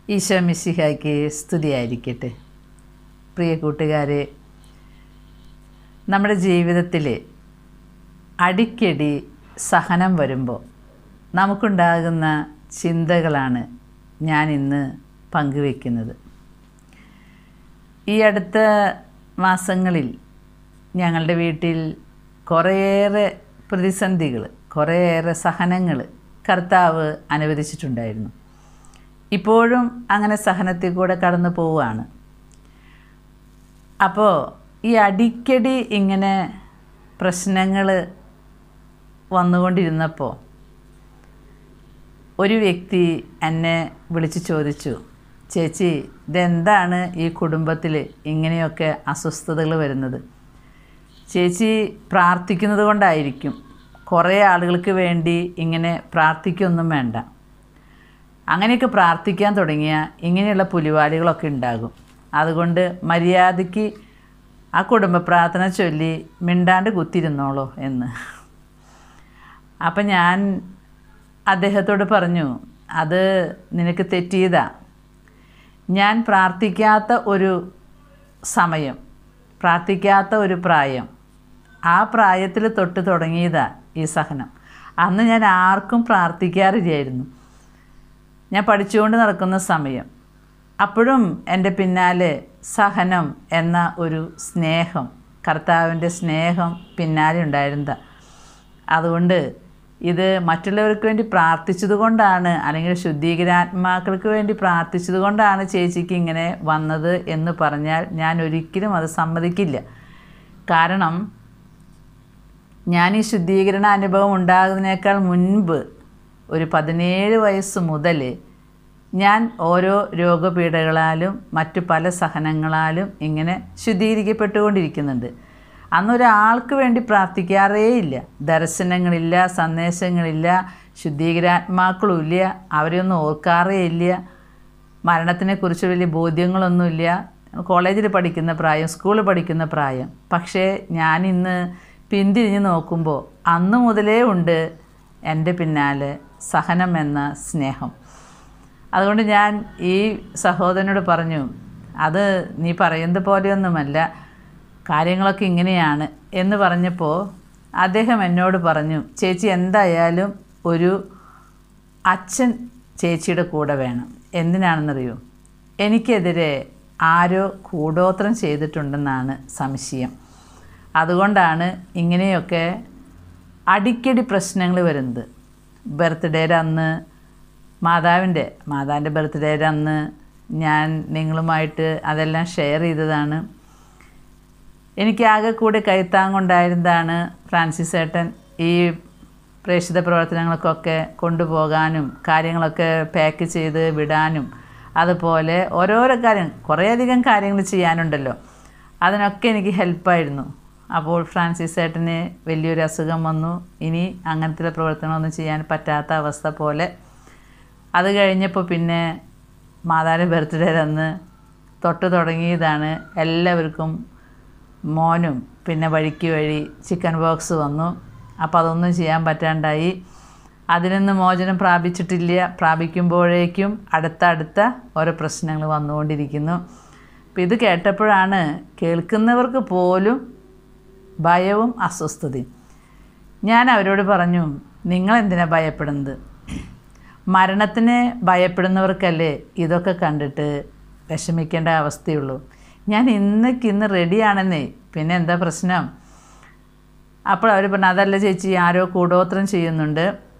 ഈശോ മിശിഹായ്ക്ക് സ്തുതിയായിരിക്കട്ടെ പ്രിയ കൂട്ടുകാരെ നമ്മുടെ ജീവിതത്തിൽ അടിക്കടി സഹനം വരുമ്പോൾ നമുക്കുണ്ടാകുന്ന ചിന്തകളാണ് ഞാൻ ഇന്ന് പങ്കുവെക്കുന്നത് ഈ അടുത്ത മാസങ്ങളിൽ ഞങ്ങളുടെ വീട്ടിൽ കുറേയേറെ പ്രതിസന്ധികൾ കുറേയേറെ സഹനങ്ങൾ കർത്താവ് അനുവദിച്ചിട്ടുണ്ടായിരുന്നു ഇപ്പോഴും അങ്ങനെ സഹനത്തിൽ കൂടെ കടന്നു പോവുകയാണ് അപ്പോൾ ഈ അടിക്കടി ഇങ്ങനെ പ്രശ്നങ്ങൾ വന്നുകൊണ്ടിരുന്നപ്പോൾ ഒരു വ്യക്തി എന്നെ വിളിച്ച് ചോദിച്ചു ചേച്ചി ഇതെന്താണ് ഈ കുടുംബത്തിൽ ഇങ്ങനെയൊക്കെ അസ്വസ്ഥതകൾ വരുന്നത് ചേച്ചി പ്രാർത്ഥിക്കുന്നത് കൊണ്ടായിരിക്കും കുറേ ആളുകൾക്ക് വേണ്ടി ഇങ്ങനെ പ്രാർത്ഥിക്കൊന്നും വേണ്ട അങ്ങനെയൊക്കെ പ്രാർത്ഥിക്കാൻ തുടങ്ങിയാൽ ഇങ്ങനെയുള്ള പുലിവാലികളൊക്കെ ഉണ്ടാകും അതുകൊണ്ട് മര്യാദയ്ക്ക് ആ കുടുംബ പ്രാർത്ഥന ചൊല്ലി മിണ്ടാണ്ട് കുത്തിരുന്നോളൂ എന്ന് അപ്പം ഞാൻ അദ്ദേഹത്തോട് പറഞ്ഞു അത് നിനക്ക് തെറ്റിയതാ ഞാൻ പ്രാർത്ഥിക്കാത്ത ഒരു സമയം പ്രാർത്ഥിക്കാത്ത ഒരു പ്രായം ആ പ്രായത്തിൽ തൊട്ട് തുടങ്ങിയതാ ഈ സഹനം അന്ന് ഞാൻ ആർക്കും പ്രാർത്ഥിക്കാറില്ലായിരുന്നു ഞാൻ പഠിച്ചുകൊണ്ട് നടക്കുന്ന സമയം അപ്പോഴും എൻ്റെ പിന്നാലെ സഹനം എന്ന ഒരു സ്നേഹം കർത്താവിൻ്റെ സ്നേഹം പിന്നാലെ ഉണ്ടായിരുന്നതാണ് അതുകൊണ്ട് ഇത് മറ്റുള്ളവർക്ക് വേണ്ടി പ്രാർത്ഥിച്ചത് കൊണ്ടാണ് അല്ലെങ്കിൽ ശുദ്ധീകരാത്മാക്കൾക്ക് വേണ്ടി പ്രാർത്ഥിച്ചത് കൊണ്ടാണ് ചേച്ചിക്ക് ഇങ്ങനെ വന്നത് എന്ന് പറഞ്ഞാൽ ഞാൻ ഒരിക്കലും അത് സമ്മതിക്കില്ല കാരണം ഞാൻ ഈ ശുദ്ധീകരണ അനുഭവം ഉണ്ടാകുന്നതിനേക്കാൾ മുൻപ് ഒരു പതിനേഴ് വയസ്സ് മുതൽ ഞാൻ ഓരോ രോഗപീഠകളാലും മറ്റു പല സഹനങ്ങളാലും ഇങ്ങനെ ശുദ്ധീകരിക്കപ്പെട്ടുകൊണ്ടിരിക്കുന്നുണ്ട് അന്നൊരാൾക്ക് വേണ്ടി പ്രാർത്ഥിക്കാറേയില്ല ദർശനങ്ങളില്ല സന്ദേശങ്ങളില്ല ശുദ്ധീകരാത്മാക്കളുമില്ല അവരെയൊന്നും ഓർക്കാറേ ഇല്ല മരണത്തിനെക്കുറിച്ച് വലിയ ബോധ്യങ്ങളൊന്നുമില്ല കോളേജിൽ പഠിക്കുന്ന പ്രായം സ്കൂളിൽ പഠിക്കുന്ന പ്രായം പക്ഷേ ഞാനിന്ന് പിന്തിരിഞ്ഞ് നോക്കുമ്പോൾ അന്ന് മുതലേ ഉണ്ട് എൻ്റെ പിന്നാലെ സഹനം എന്ന സ്നേഹം അതുകൊണ്ട് ഞാൻ ഈ സഹോദരനോട് പറഞ്ഞു അത് നീ പറയുന്നത് പോലെയൊന്നുമല്ല കാര്യങ്ങളൊക്കെ ഇങ്ങനെയാണ് എന്ന് പറഞ്ഞപ്പോൾ അദ്ദേഹം എന്നോട് പറഞ്ഞു ചേച്ചി എന്തായാലും ഒരു അച്ഛൻ ചേച്ചിയുടെ കൂടെ വേണം എന്തിനാണെന്നറിയോ എനിക്കെതിരെ ആരോ കൂടോത്രം ചെയ്തിട്ടുണ്ടെന്നാണ് സംശയം അതുകൊണ്ടാണ് ഇങ്ങനെയൊക്കെ അടിക്കടി പ്രശ്നങ്ങൾ വരുന്നത് ബർത്ത്ഡേയുടെ അന്ന് മാതാവിൻ്റെ മാതാവിൻ്റെ ബർത്ത്ഡേയുടെ അന്ന് ഞാൻ നിങ്ങളുമായിട്ട് അതെല്ലാം ഷെയർ ചെയ്തതാണ് എനിക്കാകെ കൂടി കൈത്താങ്ങുണ്ടായിരുന്നതാണ് ഫ്രാൻസിസ് ഏട്ടൻ ഈ പ്രേക്ഷിത പ്രവർത്തനങ്ങൾക്കൊക്കെ കൊണ്ടുപോകാനും കാര്യങ്ങളൊക്കെ പാക്ക് ചെയ്ത് വിടാനും അതുപോലെ ഓരോരോ കാര്യം കുറേയധികം കാര്യങ്ങൾ ചെയ്യാനുണ്ടല്ലോ അതിനൊക്കെ എനിക്ക് ഹെൽപ്പായിരുന്നു അപ്പോൾ ഫ്രാൻസിസ് ഏട്ടന് വലിയൊരു അസുഖം വന്നു ഇനി അങ്ങനത്തെ പ്രവർത്തനങ്ങളൊന്നും ചെയ്യാൻ പറ്റാത്ത അവസ്ഥ പോലെ അത് കഴിഞ്ഞപ്പോൾ പിന്നെ മാതാവിൻ്റെ ബർത്ത്ഡേ അന്ന് തൊട്ട് തുടങ്ങിയതാണ് എല്ലാവർക്കും മോനും പിന്നെ വഴിക്ക് വഴി ചിക്കൻ ബോക്സ് വന്നു അപ്പോൾ അതൊന്നും ചെയ്യാൻ പറ്റാണ്ടായി അതിൽ നിന്ന് മോചനം പ്രാപിച്ചിട്ടില്ല പ്രാപിക്കുമ്പോഴേക്കും അടുത്തടുത്ത ഓരോ പ്രശ്നങ്ങൾ വന്നുകൊണ്ടിരിക്കുന്നു അപ്പം ഇത് കേട്ടപ്പോഴാണ് കേൾക്കുന്നവർക്ക് പോലും ഭയവും അസ്വസ്ഥതയും ഞാൻ അവരോട് പറഞ്ഞു നിങ്ങൾ എന്തിനാണ് ഭയപ്പെടുന്നത് മരണത്തിന് ഭയപ്പെടുന്നവർക്കല്ലേ ഇതൊക്കെ കണ്ടിട്ട് വിഷമിക്കേണ്ട അവസ്ഥയുള്ളൂ ഞാൻ ഇന്നേക്ക് ഇന്ന് റെഡിയാണെന്നേ പിന്നെ എന്താ പ്രശ്നം അപ്പോൾ അവർ പറഞ്ഞു അതല്ല ചേച്ചി ആരോ കൂടോത്രം ചെയ്യുന്നുണ്ട്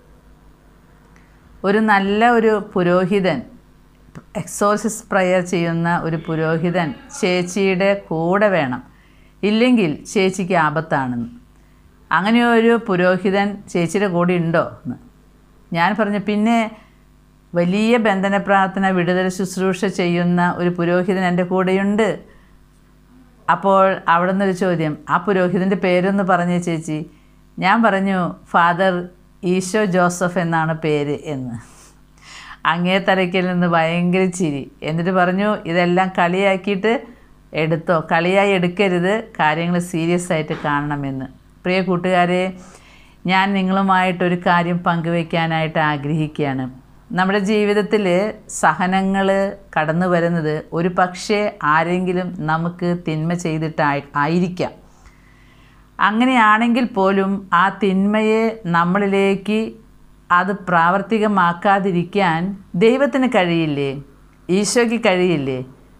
ഒരു നല്ല ഒരു പുരോഹിതൻ എക്സോസിസ് പ്രയർ ചെയ്യുന്ന ഒരു പുരോഹിതൻ ചേച്ചിയുടെ കൂടെ വേണം ഇല്ലെങ്കിൽ ചേച്ചിക്ക് ആപത്താണെന്ന് അങ്ങനെ ഒരു പുരോഹിതൻ ചേച്ചിയുടെ കൂടെ ഉണ്ടോ എന്ന് ഞാൻ പറഞ്ഞു പിന്നെ വലിയ ബന്ധന പ്രാർത്ഥന വിടുതൽ ശുശ്രൂഷ ചെയ്യുന്ന ഒരു പുരോഹിതൻ എൻ്റെ കൂടെയുണ്ട് അപ്പോൾ അവിടെ നിന്നൊരു ചോദ്യം ആ പുരോഹിതൻ്റെ പേരൊന്ന് പറഞ്ഞേ ചേച്ചി ഞാൻ പറഞ്ഞു ഫാദർ ഈശോ ജോസഫ് എന്നാണ് പേര് എന്ന് അങ്ങേ തലയ്ക്കിൽ നിന്ന് ഭയങ്കര ചിരി എന്നിട്ട് പറഞ്ഞു ഇതെല്ലാം കളിയാക്കിയിട്ട് എടുത്തോ കളിയായി എടുക്കരുത് കാര്യങ്ങൾ സീരിയസ് ആയിട്ട് കാണണമെന്ന് പ്രിയ കൂട്ടുകാരെ ഞാൻ നിങ്ങളുമായിട്ടൊരു കാര്യം പങ്കുവയ്ക്കാനായിട്ട് ആഗ്രഹിക്കുകയാണ് നമ്മുടെ ജീവിതത്തിൽ സഹനങ്ങൾ കടന്നു വരുന്നത് ഒരു പക്ഷേ ആരെങ്കിലും നമുക്ക് തിന്മ ചെയ്തിട്ടായി ആയിരിക്കാം അങ്ങനെയാണെങ്കിൽ പോലും ആ തിന്മയെ നമ്മളിലേക്ക് അത് പ്രാവർത്തികമാക്കാതിരിക്കാൻ ദൈവത്തിന് കഴിയില്ലേ ഈശോയ്ക്ക് കഴിയില്ലേ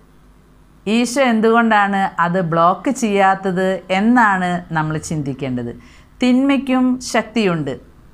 ഈശോ എന്തുകൊണ്ടാണ് അത് ബ്ലോക്ക് ചെയ്യാത്തത് എന്നാണ് നമ്മൾ ചിന്തിക്കേണ്ടത് തിന്മയ്ക്കും ശക്തിയുണ്ട്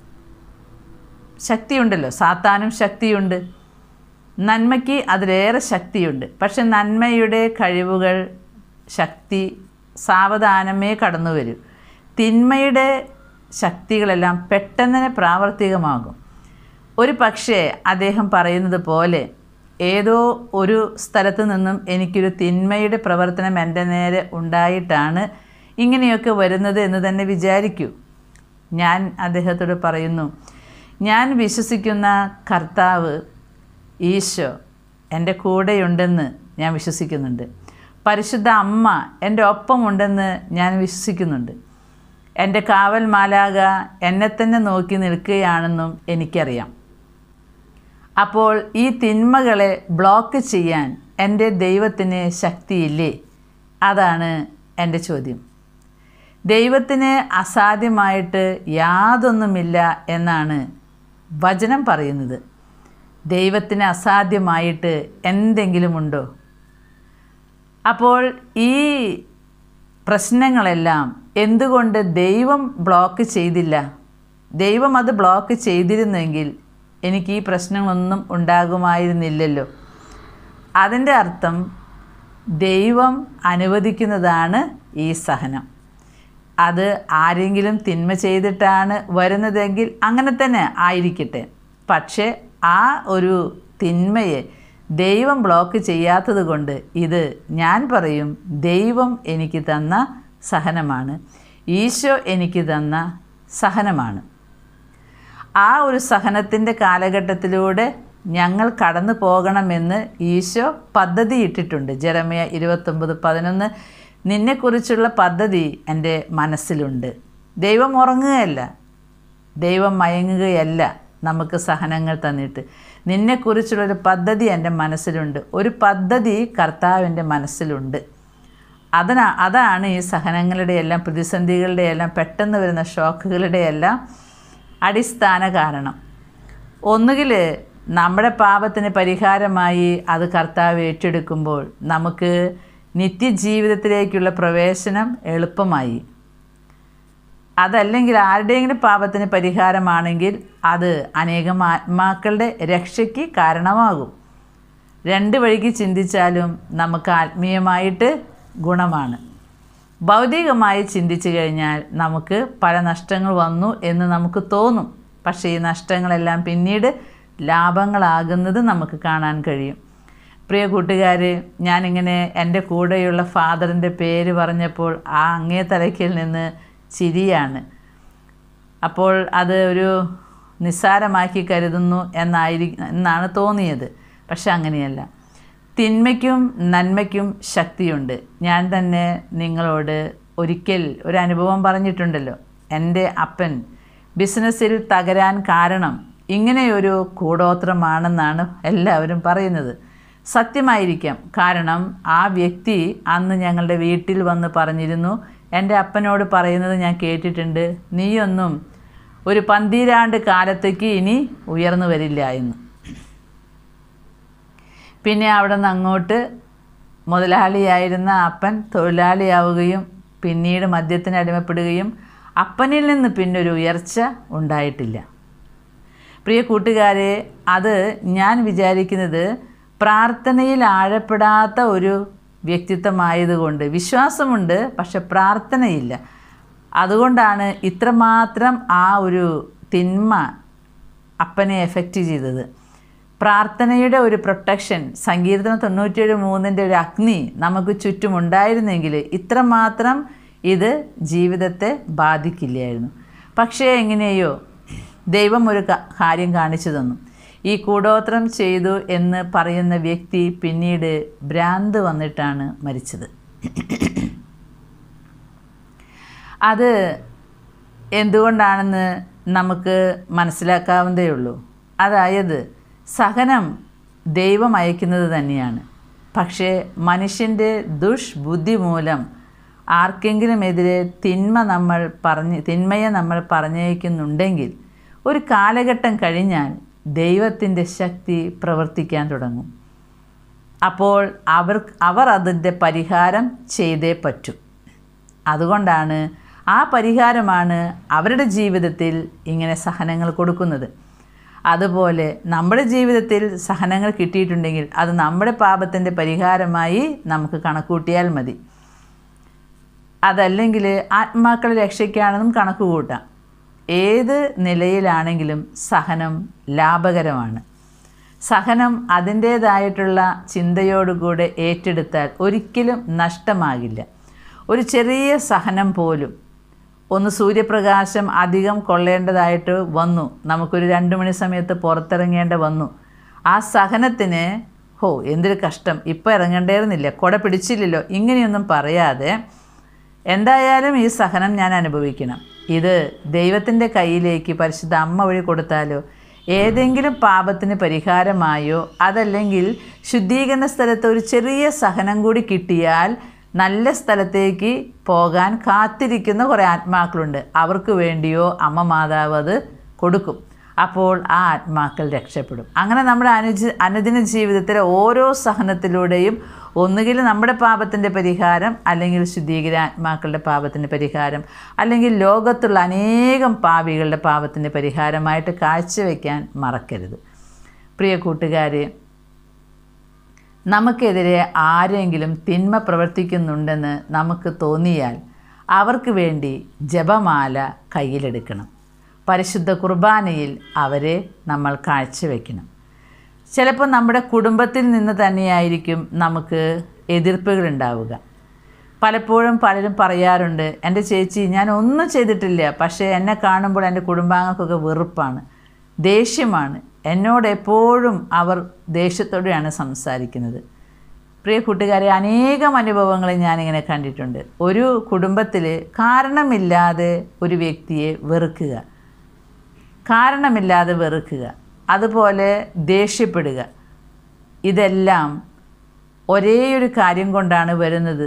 ശക്തിയുണ്ടല്ലോ സാത്താനും ശക്തിയുണ്ട് നന്മയ്ക്ക് അതിലേറെ ശക്തിയുണ്ട് പക്ഷെ നന്മയുടെ കഴിവുകൾ ശക്തി സാവധാനമേ കടന്നു വരൂ തിന്മയുടെ ശക്തികളെല്ലാം പെട്ടെന്ന് തന്നെ പ്രാവർത്തികമാകും ഒരു പക്ഷേ അദ്ദേഹം പറയുന്നത് പോലെ ഏതോ ഒരു സ്ഥലത്ത് നിന്നും എനിക്കൊരു തിന്മയുടെ പ്രവർത്തനം എൻ്റെ നേരെ ഉണ്ടായിട്ടാണ് ഇങ്ങനെയൊക്കെ വരുന്നത് എന്ന് തന്നെ വിചാരിക്കൂ ഞാൻ അദ്ദേഹത്തോട് പറയുന്നു ഞാൻ വിശ്വസിക്കുന്ന കർത്താവ് ഈശോ എൻ്റെ കൂടെയുണ്ടെന്ന് ഞാൻ വിശ്വസിക്കുന്നുണ്ട് പരിശുദ്ധ അമ്മ എൻ്റെ ഒപ്പമുണ്ടെന്ന് ഞാൻ വിശ്വസിക്കുന്നുണ്ട് എൻ്റെ കാവൽ മാലാക എന്നെ തന്നെ നോക്കി നിൽക്കുകയാണെന്നും എനിക്കറിയാം അപ്പോൾ ഈ തിന്മകളെ ബ്ലോക്ക് ചെയ്യാൻ എൻ്റെ ദൈവത്തിന് ശക്തിയില്ലേ അതാണ് എൻ്റെ ചോദ്യം ദൈവത്തിന് അസാധ്യമായിട്ട് യാതൊന്നുമില്ല എന്നാണ് വചനം പറയുന്നത് ദൈവത്തിന് അസാധ്യമായിട്ട് എന്തെങ്കിലുമുണ്ടോ അപ്പോൾ ഈ പ്രശ്നങ്ങളെല്ലാം എന്തുകൊണ്ട് ദൈവം ബ്ലോക്ക് ചെയ്തില്ല ദൈവം അത് ബ്ലോക്ക് ചെയ്തിരുന്നെങ്കിൽ എനിക്ക് ഈ പ്രശ്നങ്ങളൊന്നും ഉണ്ടാകുമായിരുന്നില്ലല്ലോ അതിൻ്റെ അർത്ഥം ദൈവം അനുവദിക്കുന്നതാണ് ഈ സഹനം അത് ആരെങ്കിലും തിന്മ ചെയ്തിട്ടാണ് വരുന്നതെങ്കിൽ അങ്ങനെ തന്നെ ആയിരിക്കട്ടെ പക്ഷേ ആ ഒരു തിന്മയെ ദൈവം ബ്ലോക്ക് ചെയ്യാത്തത് കൊണ്ട് ഇത് ഞാൻ പറയും ദൈവം എനിക്ക് തന്ന സഹനമാണ് ഈശോ എനിക്ക് തന്ന സഹനമാണ് ആ ഒരു സഹനത്തിൻ്റെ കാലഘട്ടത്തിലൂടെ ഞങ്ങൾ കടന്നു പോകണമെന്ന് ഈശോ പദ്ധതി ഇട്ടിട്ടുണ്ട് ജെറമിയ ഇരുപത്തൊമ്പത് പതിനൊന്ന് നിന്നെക്കുറിച്ചുള്ള പദ്ധതി എൻ്റെ മനസ്സിലുണ്ട് ദൈവം ഉറങ്ങുകയല്ല ദൈവം മയങ്ങുകയല്ല നമുക്ക് സഹനങ്ങൾ തന്നിട്ട് നിന്നെക്കുറിച്ചുള്ളൊരു പദ്ധതി എൻ്റെ മനസ്സിലുണ്ട് ഒരു പദ്ധതി കർത്താവിൻ്റെ മനസ്സിലുണ്ട് അതിനാ അതാണ് ഈ സഹനങ്ങളുടെ എല്ലാം പ്രതിസന്ധികളുടെ എല്ലാം പെട്ടെന്ന് വരുന്ന ഷോക്കുകളുടെ എല്ലാം അടിസ്ഥാന കാരണം ഒന്നുകിൽ നമ്മുടെ പാപത്തിന് പരിഹാരമായി അത് കർത്താവ് ഏറ്റെടുക്കുമ്പോൾ നമുക്ക് നിത്യജീവിതത്തിലേക്കുള്ള പ്രവേശനം എളുപ്പമായി അതല്ലെങ്കിൽ ആരുടെയെങ്കിലും പാപത്തിന് പരിഹാരമാണെങ്കിൽ അത് അനേകം ആത്മാക്കളുടെ രക്ഷയ്ക്ക് കാരണമാകും രണ്ട് വഴിക്ക് ചിന്തിച്ചാലും നമുക്ക് ആത്മീയമായിട്ട് ഗുണമാണ് ഭൗതികമായി ചിന്തിച്ചു കഴിഞ്ഞാൽ നമുക്ക് പല നഷ്ടങ്ങൾ വന്നു എന്ന് നമുക്ക് തോന്നും പക്ഷേ ഈ നഷ്ടങ്ങളെല്ലാം പിന്നീട് ലാഭങ്ങളാകുന്നത് നമുക്ക് കാണാൻ കഴിയും പ്രിയ കൂട്ടുകാരെ ഞാനിങ്ങനെ എൻ്റെ കൂടെയുള്ള ഫാദറിൻ്റെ പേര് പറഞ്ഞപ്പോൾ ആ അങ്ങേ തലയ്ക്കിൽ നിന്ന് ചിരിയാണ് അപ്പോൾ അത് ഒരു നിസ്സാരമാക്കി കരുതുന്നു എന്നായിരി എന്നാണ് തോന്നിയത് പക്ഷെ അങ്ങനെയല്ല തിന്മയ്ക്കും നന്മയ്ക്കും ശക്തിയുണ്ട് ഞാൻ തന്നെ നിങ്ങളോട് ഒരിക്കൽ ഒരു അനുഭവം പറഞ്ഞിട്ടുണ്ടല്ലോ എൻ്റെ അപ്പൻ ബിസിനസ്സിൽ തകരാൻ കാരണം ഇങ്ങനെയൊരു കൂടോത്രമാണെന്നാണ് എല്ലാവരും പറയുന്നത് സത്യമായിരിക്കാം കാരണം ആ വ്യക്തി അന്ന് ഞങ്ങളുടെ വീട്ടിൽ വന്ന് പറഞ്ഞിരുന്നു എൻ്റെ അപ്പനോട് പറയുന്നത് ഞാൻ കേട്ടിട്ടുണ്ട് നീയൊന്നും ഒരു പന്തിരാണ്ട് കാലത്തേക്ക് ഇനി ഉയർന്നു വരില്ല എന്ന് പിന്നെ അവിടെ നിന്ന് അങ്ങോട്ട് മുതലാളിയായിരുന്ന അപ്പൻ തൊഴിലാളിയാവുകയും പിന്നീട് മദ്യത്തിന് അടിമപ്പെടുകയും അപ്പനിൽ നിന്ന് പിന്നെ ഒരു ഉയർച്ച ഉണ്ടായിട്ടില്ല പ്രിയ കൂട്ടുകാരെ അത് ഞാൻ വിചാരിക്കുന്നത് പ്രാർത്ഥനയിൽ ആഴപ്പെടാത്ത ഒരു വ്യക്തിത്വമായതുകൊണ്ട് വിശ്വാസമുണ്ട് പക്ഷെ പ്രാർത്ഥനയില്ല അതുകൊണ്ടാണ് ഇത്രമാത്രം ആ ഒരു തിന്മ അപ്പനെ എഫക്റ്റ് ചെയ്തത് പ്രാർത്ഥനയുടെ ഒരു പ്രൊട്ടക്ഷൻ സങ്കീർത്തനം തൊണ്ണൂറ്റിയേഴ് മൂന്നിൻ്റെ ഒരു അഗ്നി നമുക്ക് ചുറ്റുമുണ്ടായിരുന്നെങ്കിൽ ഇത്രമാത്രം ഇത് ജീവിതത്തെ ബാധിക്കില്ലായിരുന്നു പക്ഷേ എങ്ങനെയോ ദൈവം ഒരു ക- കാര്യം കാണിച്ചു തന്നു ഈ കൂടോത്രം ചെയ്തു എന്ന് പറയുന്ന വ്യക്തി പിന്നീട് ഭ്രാന്ത് വന്നിട്ടാണ് മരിച്ചത് അത് എന്തുകൊണ്ടാണെന്ന് നമുക്ക് മനസ്സിലാക്കാവുന്നതേ ഉള്ളൂ അതായത് സഹനം ദൈവം അയക്കുന്നത് തന്നെയാണ് പക്ഷേ മനുഷ്യൻ്റെ ദുഷ്ബുദ്ധി മൂലം ആർക്കെങ്കിലുമെതിരെ തിന്മ നമ്മൾ പറഞ്ഞ് തിന്മയെ നമ്മൾ പറഞ്ഞയക്കുന്നുണ്ടെങ്കിൽ ഒരു കാലഘട്ടം കഴിഞ്ഞാൽ ദൈവത്തിൻ്റെ ശക്തി പ്രവർത്തിക്കാൻ തുടങ്ങും അപ്പോൾ അവർ അവർ അതിൻ്റെ പരിഹാരം ചെയ്തേ പറ്റൂ അതുകൊണ്ടാണ് ആ പരിഹാരമാണ് അവരുടെ ജീവിതത്തിൽ ഇങ്ങനെ സഹനങ്ങൾ കൊടുക്കുന്നത് അതുപോലെ നമ്മുടെ ജീവിതത്തിൽ സഹനങ്ങൾ കിട്ടിയിട്ടുണ്ടെങ്കിൽ അത് നമ്മുടെ പാപത്തിൻ്റെ പരിഹാരമായി നമുക്ക് കണക്കൂട്ടിയാൽ മതി അതല്ലെങ്കിൽ ആത്മാക്കളെ രക്ഷയ്ക്കാണെന്നും കണക്ക് കൂട്ടാം ഏത് നിലയിലാണെങ്കിലും സഹനം ലാഭകരമാണ് സഹനം അതിൻ്റേതായിട്ടുള്ള ചിന്തയോടുകൂടെ ഏറ്റെടുത്താൽ ഒരിക്കലും നഷ്ടമാകില്ല ഒരു ചെറിയ സഹനം പോലും ഒന്ന് സൂര്യപ്രകാശം അധികം കൊള്ളേണ്ടതായിട്ട് വന്നു നമുക്കൊരു രണ്ട് മണി സമയത്ത് പുറത്തിറങ്ങേണ്ട വന്നു ആ സഹനത്തിന് ഹോ എന്തൊരു കഷ്ടം ഇപ്പോൾ ഇറങ്ങേണ്ടായിരുന്നില്ല കുട പിടിച്ചില്ലല്ലോ ഇങ്ങനെയൊന്നും പറയാതെ എന്തായാലും ഈ സഹനം ഞാൻ അനുഭവിക്കണം ഇത് ദൈവത്തിൻ്റെ കയ്യിലേക്ക് പരിശുദ്ധ അമ്മ വഴി കൊടുത്താലോ ഏതെങ്കിലും പാപത്തിന് പരിഹാരമായോ അതല്ലെങ്കിൽ ശുദ്ധീകരണ സ്ഥലത്ത് ഒരു ചെറിയ സഹനം കൂടി കിട്ടിയാൽ നല്ല സ്ഥലത്തേക്ക് പോകാൻ കാത്തിരിക്കുന്ന കുറേ ആത്മാക്കളുണ്ട് അവർക്ക് വേണ്ടിയോ അമ്മ മാതാവ് അത് കൊടുക്കും അപ്പോൾ ആ ആത്മാക്കൾ രക്ഷപ്പെടും അങ്ങനെ നമ്മുടെ അനുജ അനുദിന ജീവിതത്തിലെ ഓരോ സഹനത്തിലൂടെയും ഒന്നുകിൽ നമ്മുടെ പാപത്തിൻ്റെ പരിഹാരം അല്ലെങ്കിൽ ശുദ്ധീകര ആത്മാക്കളുടെ പാപത്തിൻ്റെ പരിഹാരം അല്ലെങ്കിൽ ലോകത്തുള്ള അനേകം പാപികളുടെ പാപത്തിൻ്റെ പരിഹാരമായിട്ട് കാഴ്ചവെക്കാൻ മറക്കരുത് പ്രിയ കൂട്ടുകാരെ നമുക്കെതിരെ ആരെങ്കിലും തിന്മ പ്രവർത്തിക്കുന്നുണ്ടെന്ന് നമുക്ക് തോന്നിയാൽ അവർക്ക് വേണ്ടി ജപമാല കയ്യിലെടുക്കണം പരിശുദ്ധ കുർബാനയിൽ അവരെ നമ്മൾ കാഴ്ചവെക്കണം ചിലപ്പോൾ നമ്മുടെ കുടുംബത്തിൽ നിന്ന് തന്നെയായിരിക്കും നമുക്ക് എതിർപ്പുകൾ ഉണ്ടാവുക പലപ്പോഴും പലരും പറയാറുണ്ട് എൻ്റെ ചേച്ചി ഞാൻ ഒന്നും ചെയ്തിട്ടില്ല പക്ഷേ എന്നെ കാണുമ്പോൾ എൻ്റെ കുടുംബാംഗങ്ങൾക്കൊക്കെ വെറുപ്പാണ് ദേഷ്യമാണ് എന്നോട് എപ്പോഴും അവർ ദേഷ്യത്തോടെയാണ് സംസാരിക്കുന്നത് പ്രിയ കൂട്ടുകാരെ അനേകം അനുഭവങ്ങൾ ഞാനിങ്ങനെ കണ്ടിട്ടുണ്ട് ഒരു കുടുംബത്തിൽ കാരണമില്ലാതെ ഒരു വ്യക്തിയെ വെറുക്കുക കാരണമില്ലാതെ വെറുക്കുക അതുപോലെ ദേഷ്യപ്പെടുക ഇതെല്ലാം ഒരേ ഒരു കാര്യം കൊണ്ടാണ് വരുന്നത്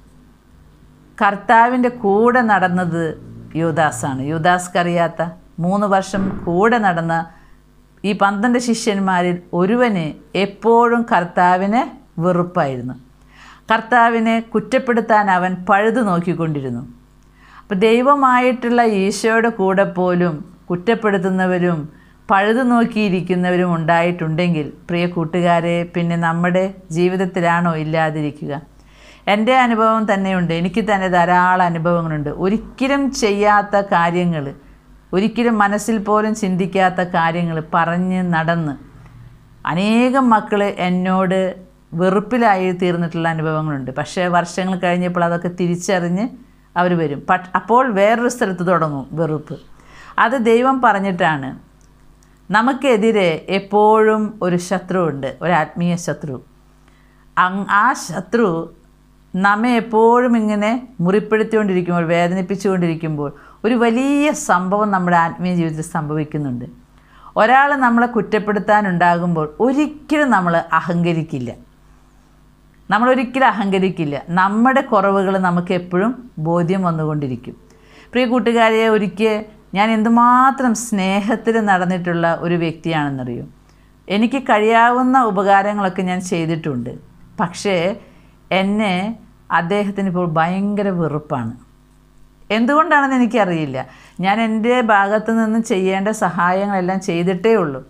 കർത്താവിൻ്റെ കൂടെ നടന്നത് യുദാസാണ് യുദാസ്ക്കറിയാത്ത മൂന്ന് വർഷം കൂടെ നടന്ന ഈ പന്ത്രണ്ട് ശിഷ്യന്മാരിൽ ഒരുവന് എപ്പോഴും കർത്താവിനെ വെറുപ്പായിരുന്നു കർത്താവിനെ കുറ്റപ്പെടുത്താൻ അവൻ പഴുതു നോക്കിക്കൊണ്ടിരുന്നു അപ്പോൾ ദൈവമായിട്ടുള്ള ഈശോയുടെ കൂടെ പോലും കുറ്റപ്പെടുത്തുന്നവരും പഴുതു നോക്കിയിരിക്കുന്നവരും ഉണ്ടായിട്ടുണ്ടെങ്കിൽ പ്രിയ കൂട്ടുകാരെ പിന്നെ നമ്മുടെ ജീവിതത്തിലാണോ ഇല്ലാതിരിക്കുക എൻ്റെ അനുഭവം തന്നെയുണ്ട് എനിക്ക് തന്നെ ധാരാളം അനുഭവങ്ങളുണ്ട് ഒരിക്കലും ചെയ്യാത്ത കാര്യങ്ങൾ ഒരിക്കലും മനസ്സിൽ പോലും ചിന്തിക്കാത്ത കാര്യങ്ങൾ പറഞ്ഞ് നടന്ന് അനേകം മക്കൾ എന്നോട് വെറുപ്പിലായി തീർന്നിട്ടുള്ള അനുഭവങ്ങളുണ്ട് പക്ഷേ വർഷങ്ങൾ കഴിഞ്ഞപ്പോൾ അതൊക്കെ തിരിച്ചറിഞ്ഞ് അവർ വരും പട്ട് അപ്പോൾ വേറൊരു സ്ഥലത്ത് തുടങ്ങും വെറുപ്പ് അത് ദൈവം പറഞ്ഞിട്ടാണ് നമുക്കെതിരെ എപ്പോഴും ഒരു ശത്രു ഉണ്ട് ഒരു ആത്മീയ ശത്രു അങ് ആ ശത്രു നമ്മെ എപ്പോഴും ഇങ്ങനെ മുറിപ്പെടുത്തിക്കൊണ്ടിരിക്കുമ്പോൾ വേദനിപ്പിച്ചുകൊണ്ടിരിക്കുമ്പോൾ ഒരു വലിയ സംഭവം നമ്മുടെ ആത്മീയ ജീവിതത്തിൽ സംഭവിക്കുന്നുണ്ട് ഒരാൾ നമ്മളെ കുറ്റപ്പെടുത്താനുണ്ടാകുമ്പോൾ ഒരിക്കലും നമ്മൾ അഹങ്കരിക്കില്ല നമ്മൾ ഒരിക്കലും അഹങ്കരിക്കില്ല നമ്മുടെ കുറവുകൾ നമുക്ക് എപ്പോഴും ബോധ്യം വന്നുകൊണ്ടിരിക്കും പ്രിയ കൂട്ടുകാരെ ഒരിക്കൽ ഞാൻ എന്തുമാത്രം സ്നേഹത്തിൽ നടന്നിട്ടുള്ള ഒരു വ്യക്തിയാണെന്നറിയും എനിക്ക് കഴിയാവുന്ന ഉപകാരങ്ങളൊക്കെ ഞാൻ ചെയ്തിട്ടുണ്ട് പക്ഷേ എന്നെ അദ്ദേഹത്തിന് ഇപ്പോൾ ഭയങ്കര വെറുപ്പാണ് എന്തുകൊണ്ടാണെന്ന് എനിക്കറിയില്ല ഞാൻ എൻ്റെ ഭാഗത്തു നിന്ന് ചെയ്യേണ്ട സഹായങ്ങളെല്ലാം ചെയ്തിട്ടേ ഉള്ളൂ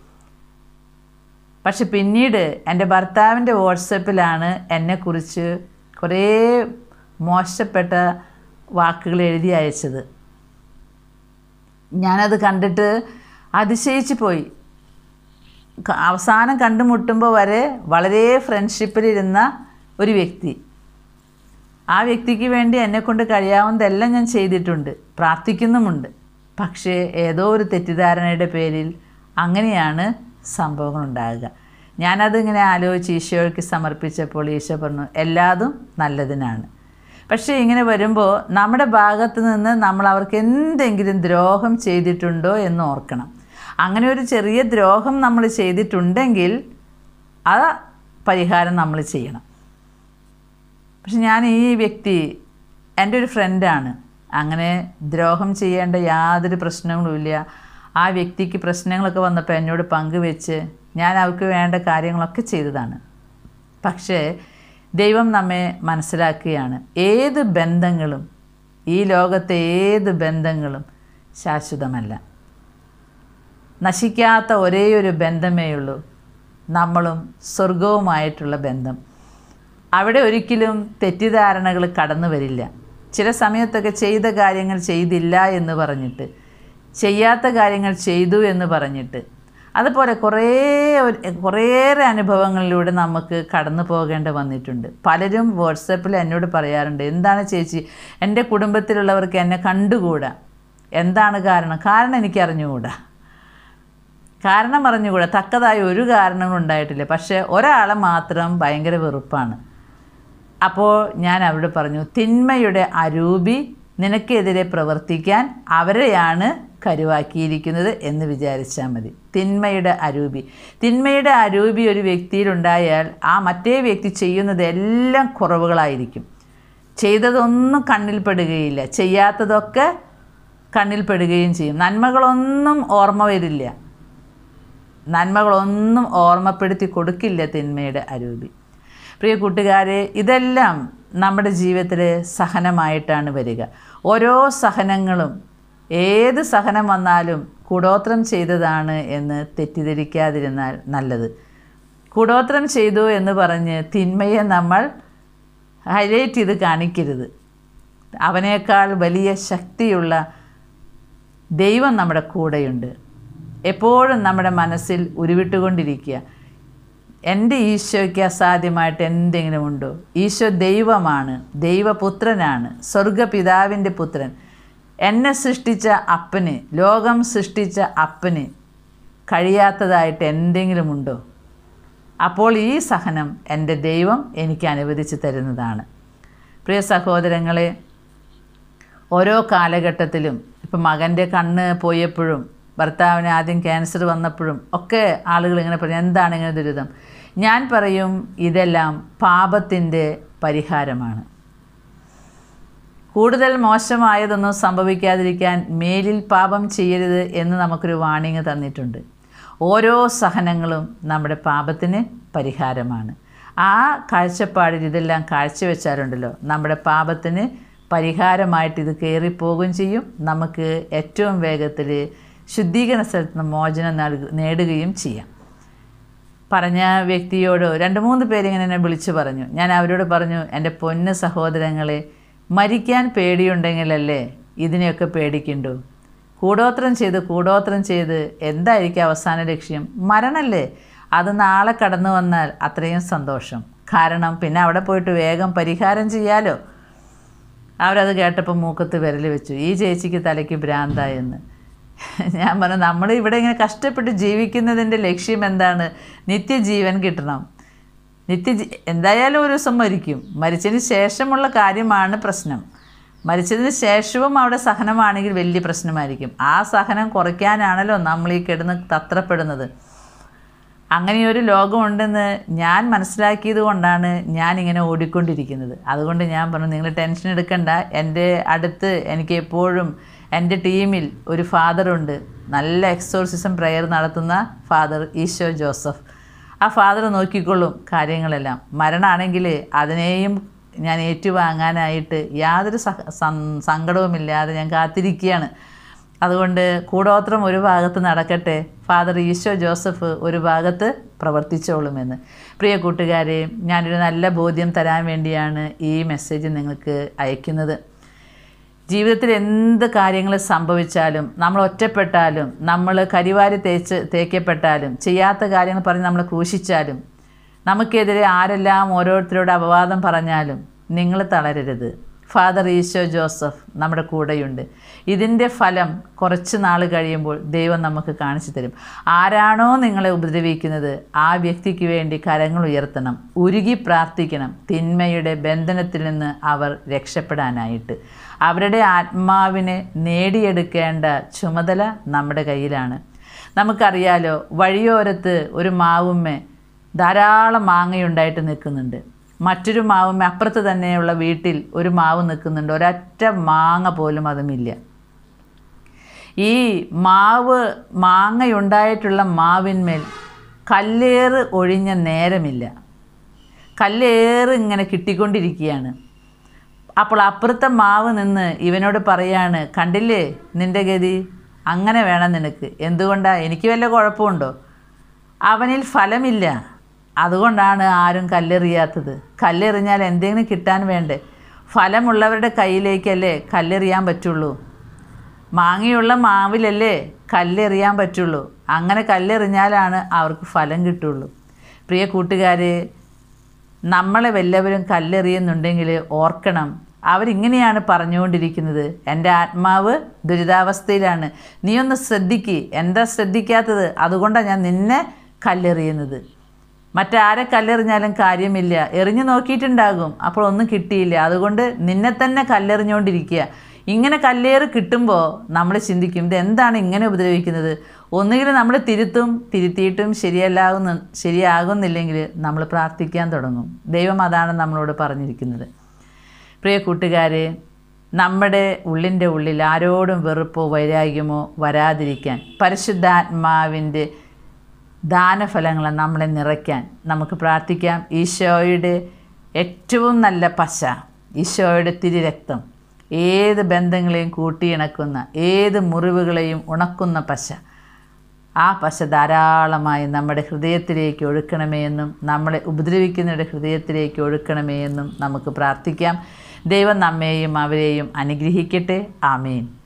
പക്ഷെ പിന്നീട് എൻ്റെ ഭർത്താവിൻ്റെ വാട്സപ്പിലാണ് എന്നെക്കുറിച്ച് കുറേ മോശപ്പെട്ട വാക്കുകൾ എഴുതി അയച്ചത് ഞാനത് കണ്ടിട്ട് അതിശയിച്ചു പോയി ക- അവസാനം കണ്ടുമുട്ടുമ്പോൾ വരെ വളരെ ഫ്രണ്ട്ഷിപ്പിലിരുന്ന ഒരു വ്യക്തി ആ വ്യക്തിക്ക് വേണ്ടി എന്നെക്കൊണ്ട് കഴിയാവുന്നതെല്ലാം ഞാൻ ചെയ്തിട്ടുണ്ട് പ്രാർത്ഥിക്കുന്നുമുണ്ട് പക്ഷേ ഏതോ ഒരു തെറ്റിദ്ധാരണയുടെ പേരിൽ അങ്ങനെയാണ് സംഭവങ്ങൾ ഉണ്ടാകുക ഞാനത് ഇങ്ങനെ ആലോചിച്ച് ഈശോയ്ക്ക് സമർപ്പിച്ചപ്പോൾ ഈശോ പറഞ്ഞു എല്ലാതും നല്ലതിനാണ് പക്ഷേ ഇങ്ങനെ വരുമ്പോൾ നമ്മുടെ ഭാഗത്ത് നിന്ന് നമ്മൾ അവർക്ക് എന്തെങ്കിലും ദ്രോഹം ചെയ്തിട്ടുണ്ടോ എന്ന് ഓർക്കണം അങ്ങനെ ഒരു ചെറിയ ദ്രോഹം നമ്മൾ ചെയ്തിട്ടുണ്ടെങ്കിൽ ആ പരിഹാരം നമ്മൾ ചെയ്യണം പക്ഷെ ഞാൻ ഈ വ്യക്തി എൻ്റെ ഒരു ഫ്രണ്ടാണ് അങ്ങനെ ദ്രോഹം ചെയ്യേണ്ട യാതൊരു പ്രശ്നങ്ങളുമില്ല ആ വ്യക്തിക്ക് പ്രശ്നങ്ങളൊക്കെ വന്നപ്പോൾ എന്നോട് പങ്കുവെച്ച് ഞാൻ അവർക്ക് വേണ്ട കാര്യങ്ങളൊക്കെ ചെയ്തതാണ് പക്ഷേ ദൈവം നമ്മെ മനസ്സിലാക്കുകയാണ് ഏത് ബന്ധങ്ങളും ഈ ലോകത്തെ ഏത് ബന്ധങ്ങളും ശാശ്വതമല്ല നശിക്കാത്ത ഒരേ ഒരു ബന്ധമേ ഉള്ളൂ നമ്മളും സ്വർഗവുമായിട്ടുള്ള ബന്ധം അവിടെ ഒരിക്കലും തെറ്റിദ്ധാരണകൾ കടന്നു വരില്ല ചില സമയത്തൊക്കെ ചെയ്ത കാര്യങ്ങൾ ചെയ്തില്ല എന്ന് പറഞ്ഞിട്ട് ചെയ്യാത്ത കാര്യങ്ങൾ ചെയ്തു എന്ന് പറഞ്ഞിട്ട് അതുപോലെ കുറേ ഒരു- കുറേയേറെ അനുഭവങ്ങളിലൂടെ നമുക്ക് കടന്നു പോകേണ്ടി വന്നിട്ടുണ്ട് പലരും വാട്സപ്പിൽ എന്നോട് പറയാറുണ്ട് എന്താണ് ചേച്ചി എൻ്റെ കുടുംബത്തിലുള്ളവർക്ക് എന്നെ കണ്ടുകൂടാ എന്താണ് കാരണം കാരണം എനിക്ക് അറിഞ്ഞുകൂടാ കാരണം അറിഞ്ഞുകൂടാ തക്കതായ ഒരു കാരണങ്ങളും ഉണ്ടായിട്ടില്ല പക്ഷേ ഒരാളെ മാത്രം ഭയങ്കര വെറുപ്പാണ് അപ്പോൾ ഞാൻ അവരോട് പറഞ്ഞു തിന്മയുടെ അരൂപി നിനക്കെതിരെ പ്രവർത്തിക്കാൻ അവരെയാണ് കരുവാക്കിയിരിക്കുന്നത് എന്ന് വിചാരിച്ചാൽ മതി തിന്മയുടെ അരൂപി തിന്മയുടെ അരൂപി ഒരു വ്യക്തിയിലുണ്ടായാൽ ആ മറ്റേ വ്യക്തി ചെയ്യുന്നത് എല്ലാം കുറവുകളായിരിക്കും ചെയ്തതൊന്നും കണ്ണിൽപ്പെടുകയില്ല ചെയ്യാത്തതൊക്കെ കണ്ണിൽപ്പെടുകയും ചെയ്യും നന്മകളൊന്നും ഓർമ്മ വരില്ല നന്മകളൊന്നും ഓർമ്മപ്പെടുത്തി കൊടുക്കില്ല തിന്മയുടെ അരൂപി പ്രിയ കൂട്ടുകാരെ ഇതെല്ലാം നമ്മുടെ ജീവിതത്തിൽ സഹനമായിട്ടാണ് വരിക ഓരോ സഹനങ്ങളും ഏത് സഹനം വന്നാലും കൂടോത്രം ചെയ്തതാണ് എന്ന് തെറ്റിദ്ധരിക്കാതിരുന്നാൽ നല്ലത് കൂടോത്രം ചെയ്തു എന്ന് പറഞ്ഞ് തിന്മയെ നമ്മൾ ഹൈലൈറ്റ് ചെയ്ത് കാണിക്കരുത് അവനേക്കാൾ വലിയ ശക്തിയുള്ള ദൈവം നമ്മുടെ കൂടെയുണ്ട് എപ്പോഴും നമ്മുടെ മനസ്സിൽ ഉരുവിട്ടുകൊണ്ടിരിക്കുക എൻ്റെ ഈശോയ്ക്ക് അസാധ്യമായിട്ട് എന്തെങ്കിലും ഉണ്ടോ ഈശോ ദൈവമാണ് ദൈവപുത്രനാണ് സ്വർഗപിതാവിൻ്റെ പുത്രൻ എന്നെ സൃഷ്ടിച്ച അപ്പന് ലോകം സൃഷ്ടിച്ച അപ്പന് കഴിയാത്തതായിട്ട് എന്തെങ്കിലും ഉണ്ടോ അപ്പോൾ ഈ സഹനം എൻ്റെ ദൈവം എനിക്ക് അനുവദിച്ച് തരുന്നതാണ് പ്രിയ സഹോദരങ്ങളെ ഓരോ കാലഘട്ടത്തിലും ഇപ്പം മകൻ്റെ കണ്ണ് പോയപ്പോഴും ഭർത്താവിന് ആദ്യം ക്യാൻസർ വന്നപ്പോഴും ഒക്കെ ആളുകൾ ഇങ്ങനെ പറയും എന്താണ് ഇങ്ങനെ ദുരിതം ഞാൻ പറയും ഇതെല്ലാം പാപത്തിൻ്റെ പരിഹാരമാണ് കൂടുതൽ മോശമായതൊന്നും സംഭവിക്കാതിരിക്കാൻ മേലിൽ പാപം ചെയ്യരുത് എന്ന് നമുക്കൊരു വാണിംഗ് തന്നിട്ടുണ്ട് ഓരോ സഹനങ്ങളും നമ്മുടെ പാപത്തിന് പരിഹാരമാണ് ആ കാഴ്ചപ്പാടിൽ ഇതെല്ലാം കാഴ്ചവെച്ചാലുണ്ടല്ലോ നമ്മുടെ പാപത്തിന് പരിഹാരമായിട്ട് ഇത് കയറിപ്പോകുകയും ചെയ്യും നമുക്ക് ഏറ്റവും വേഗത്തിൽ ശുദ്ധീകരണ സ്ഥലത്ത് നിന്ന് മോചനം നൽക നേടുകയും ചെയ്യാം പറഞ്ഞ വ്യക്തിയോട് രണ്ട് മൂന്ന് പേരിങ്ങനെ എന്നെ വിളിച്ചു പറഞ്ഞു ഞാൻ അവരോട് പറഞ്ഞു എൻ്റെ പൊന്ന് സഹോദരങ്ങളെ മരിക്കാൻ പേടിയുണ്ടെങ്കിലല്ലേ ഇതിനെയൊക്കെ പേടിക്കണ്ടു കൂടോത്രം ചെയ്ത് കൂടോത്രം ചെയ്ത് എന്തായിരിക്കും അവസാന ലക്ഷ്യം മരണല്ലേ അത് നാളെ കടന്നു വന്നാൽ അത്രയും സന്തോഷം കാരണം പിന്നെ അവിടെ പോയിട്ട് വേഗം പരിഹാരം ചെയ്യാലോ അവരത് കേട്ടപ്പോൾ മൂക്കത്ത് വിരൽ വെച്ചു ഈ ചേച്ചിക്ക് തലയ്ക്ക് ഭ്രാന്തായെന്ന് ഞാൻ പറഞ്ഞു നമ്മൾ ഇവിടെ ഇങ്ങനെ കഷ്ടപ്പെട്ട് ജീവിക്കുന്നതിൻ്റെ ലക്ഷ്യം എന്താണ് നിത്യജീവൻ കിട്ടണം നിത്യ എന്തായാലും ഒരു ദിവസം മരിക്കും മരിച്ചതിന് ശേഷമുള്ള കാര്യമാണ് പ്രശ്നം മരിച്ചതിന് ശേഷവും അവിടെ സഹനമാണെങ്കിൽ വലിയ പ്രശ്നമായിരിക്കും ആ സഹനം കുറയ്ക്കാനാണല്ലോ നമ്മൾ ഈ കിടന്ന് തത്രപ്പെടുന്നത് അങ്ങനെയൊരു ലോകമുണ്ടെന്ന് ഞാൻ മനസ്സിലാക്കിയത് കൊണ്ടാണ് ഞാനിങ്ങനെ ഓടിക്കൊണ്ടിരിക്കുന്നത് അതുകൊണ്ട് ഞാൻ പറഞ്ഞു നിങ്ങൾ ടെൻഷൻ എടുക്കണ്ട എൻ്റെ അടുത്ത് എനിക്ക് എപ്പോഴും എൻ്റെ ടീമിൽ ഒരു ഫാദറുണ്ട് നല്ല എക്സോർസിസം പ്രെയർ നടത്തുന്ന ഫാദർ ഈശോ ജോസഫ് ആ ഫാദർ നോക്കിക്കൊള്ളും കാര്യങ്ങളെല്ലാം മരണമാണെങ്കിൽ അതിനെയും ഞാൻ ഏറ്റുവാങ്ങാനായിട്ട് യാതൊരു സഹ സം- സങ്കടവുമില്ലാതെ ഞാൻ കാത്തിരിക്കുകയാണ് അതുകൊണ്ട് കൂടോത്രം ഒരു ഭാഗത്ത് നടക്കട്ടെ ഫാദർ ഈശോ ജോസഫ് ഒരു ഭാഗത്ത് പ്രവർത്തിച്ചോളുമെന്ന് പ്രിയ കൂട്ടുകാരെ ഞാനൊരു നല്ല ബോധ്യം തരാൻ വേണ്ടിയാണ് ഈ മെസ്സേജ് നിങ്ങൾക്ക് അയക്കുന്നത് ജീവിതത്തിൽ എന്ത് കാര്യങ്ങൾ സംഭവിച്ചാലും നമ്മൾ ഒറ്റപ്പെട്ടാലും നമ്മൾ കരിവാരി തേച്ച് തേക്കപ്പെട്ടാലും ചെയ്യാത്ത കാര്യങ്ങൾ പറഞ്ഞ് നമ്മൾ ക്രൂശിച്ചാലും നമുക്കെതിരെ ആരെല്ലാം ഓരോരുത്തരോട് അപവാദം പറഞ്ഞാലും നിങ്ങൾ തളരരുത് ഫാദർ ഈശോ ജോസഫ് നമ്മുടെ കൂടെയുണ്ട് ഇതിൻ്റെ ഫലം കുറച്ച് നാൾ കഴിയുമ്പോൾ ദൈവം നമുക്ക് കാണിച്ചു തരും ആരാണോ നിങ്ങളെ ഉപദ്രവിക്കുന്നത് ആ വ്യക്തിക്ക് വേണ്ടി കരങ്ങൾ ഉയർത്തണം ഉരുകി പ്രാർത്ഥിക്കണം തിന്മയുടെ ബന്ധനത്തിൽ നിന്ന് അവർ രക്ഷപ്പെടാനായിട്ട് അവരുടെ ആത്മാവിനെ നേടിയെടുക്കേണ്ട ചുമതല നമ്മുടെ കയ്യിലാണ് നമുക്കറിയാലോ വഴിയോരത്ത് ഒരു മാവുമ്മേ ധാരാളം മാങ്ങയുണ്ടായിട്ട് നിൽക്കുന്നുണ്ട് മറ്റൊരു മാവുമ്മേ അപ്പുറത്ത് തന്നെയുള്ള വീട്ടിൽ ഒരു മാവ് നിൽക്കുന്നുണ്ട് ഒരൊറ്റ മാങ്ങ പോലും അതുമില്ല ഈ മാവ് മാങ്ങയുണ്ടായിട്ടുള്ള മാവിന്മേൽ കല്ലേറ് ഒഴിഞ്ഞ നേരമില്ല കല്ലേറ് ഇങ്ങനെ കിട്ടിക്കൊണ്ടിരിക്കുകയാണ് അപ്പോൾ അപ്പുറത്തെ മാവ് നിന്ന് ഇവനോട് പറയാണ് കണ്ടില്ലേ നിൻ്റെ ഗതി അങ്ങനെ വേണം നിനക്ക് എന്തുകൊണ്ടാ എനിക്ക് വല്ല കുഴപ്പമുണ്ടോ അവനിൽ ഫലമില്ല അതുകൊണ്ടാണ് ആരും കല്ലെറിയാത്തത് കല്ലെറിഞ്ഞാൽ എന്തെങ്കിലും കിട്ടാൻ വേണ്ടേ ഫലമുള്ളവരുടെ കയ്യിലേക്കല്ലേ കല്ലെറിയാൻ പറ്റുള്ളൂ മാങ്ങയുള്ള മാവിലല്ലേ കല്ലെറിയാൻ പറ്റുള്ളൂ അങ്ങനെ കല്ലെറിഞ്ഞാലാണ് അവർക്ക് ഫലം കിട്ടുള്ളൂ പ്രിയ കൂട്ടുകാരെ നമ്മളെ വല്ലവരും കല്ലെറിയുന്നുണ്ടെങ്കിൽ ഓർക്കണം അവരിങ്ങനെയാണ് പറഞ്ഞുകൊണ്ടിരിക്കുന്നത് എൻ്റെ ആത്മാവ് ദുരിതാവസ്ഥയിലാണ് നീ ഒന്ന് ശ്രദ്ധിക്ക് എന്താ ശ്രദ്ധിക്കാത്തത് അതുകൊണ്ടാണ് ഞാൻ നിന്നെ കല്ലെറിയുന്നത് മറ്റാരെ കല്ലെറിഞ്ഞാലും കാര്യമില്ല എറിഞ്ഞു നോക്കിയിട്ടുണ്ടാകും അപ്പോൾ ഒന്നും കിട്ടിയില്ല അതുകൊണ്ട് നിന്നെ തന്നെ കല്ലെറിഞ്ഞുകൊണ്ടിരിക്കുക ഇങ്ങനെ കല്ലേറ് കിട്ടുമ്പോൾ നമ്മൾ ചിന്തിക്കും ഇത് എന്താണ് ഇങ്ങനെ ഉപദ്രവിക്കുന്നത് ഒന്നുകിൽ നമ്മൾ തിരുത്തും തിരുത്തിയിട്ടും ശരിയല്ലാകുന്ന ശരിയാകുന്നില്ലെങ്കിൽ നമ്മൾ പ്രാർത്ഥിക്കാൻ തുടങ്ങും ദൈവം അതാണ് നമ്മളോട് പറഞ്ഞിരിക്കുന്നത് പ്രിയ കൂട്ടുകാരെ നമ്മുടെ ഉള്ളിൻ്റെ ഉള്ളിൽ ആരോടും വെറുപ്പോ വൈരാഗ്യമോ വരാതിരിക്കാൻ പരിശുദ്ധാത്മാവിൻ്റെ ദാനഫലങ്ങളെ നമ്മളെ നിറയ്ക്കാൻ നമുക്ക് പ്രാർത്ഥിക്കാം ഈശോയുടെ ഏറ്റവും നല്ല പശ ഈശോയുടെ തിരുരക്തം ഏത് ബന്ധങ്ങളെയും കൂട്ടിയിണക്കുന്ന ഏത് മുറിവുകളെയും ഉണക്കുന്ന പശ ആ പശ ധാരാളമായി നമ്മുടെ ഹൃദയത്തിലേക്ക് ഒഴുക്കണമേ എന്നും നമ്മളെ ഉപദ്രവിക്കുന്നവരുടെ ഹൃദയത്തിലേക്ക് ഒഴുക്കണമേ എന്നും നമുക്ക് പ്രാർത്ഥിക്കാം ദൈവം നമ്മെയും അവരെയും അനുഗ്രഹിക്കട്ടെ ആമേൻ